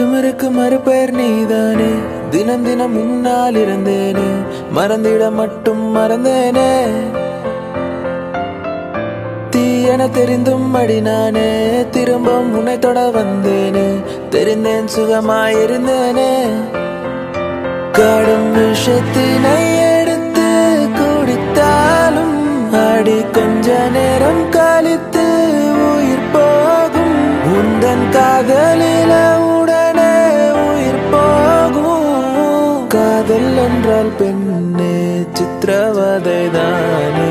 திமிருக்கு மறுபெயர் நீதானே தினம் தினம் முன்னால் இருந்தேனே மறந்திட மட்டும் மறந்தேனே தீயென தெரிந்தும் அடி நானே திரும்ப உன்னை தொட வந்தேனே தெரிந்தேன் சுகமாயிருந்தேனே கடும் விஷத்தினை எடுத்து குடித்தாலும் அடி கொஞ்ச நேரம் கழித்து உயிர் போகும் உந்தன் காதலில உடனே உயிர் போகும் காதல் என்றால் பெண்ணே சித்திரவதை தானே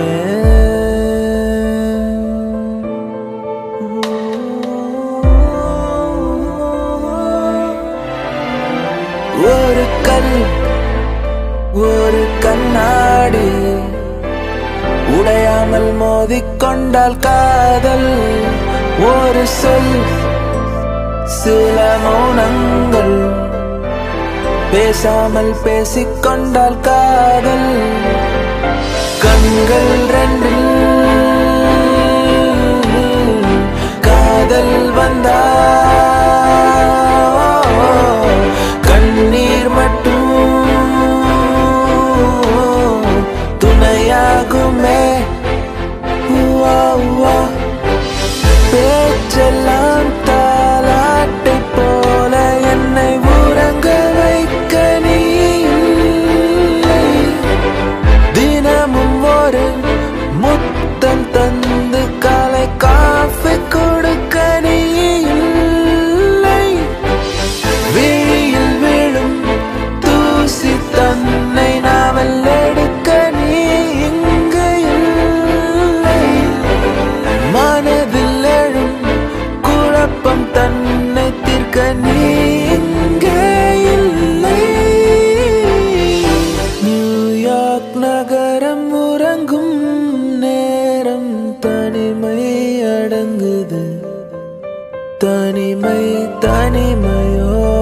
ஒரு கல் ஒரு கண்ணாடி உடையாமல் மோதிக்கொண்டால் காதல் ஒரு சொல் சில மௌனங்கள் பேசாமல் பேசிக்கொண்டால் காதல் கண்கள் ரெண்டில் காதல் வந்தா கண்ணீர் மட்டும் துணையாகுமே உவா, உவா. பேச்செல்லாம் தாலாட்டை போல என்னை உறங்க வைக்க நீ இல்லை. தினமும் ஒரு முத்தம் தந்து காலை காஃபி கொடுக்க நீ இல்லை விழியில் விழும் தூசி தன்னை நாவல் எடுக்க நீ இங்கு இல்லை மனதில் எழும் குழப்பம் தன்னை தீர்க்க நீ இங்கே இல்லை நியூயார்க் நகரம் உறங்கும் நேரம் தனிமை அடங்குது தனிமை தனிமையோ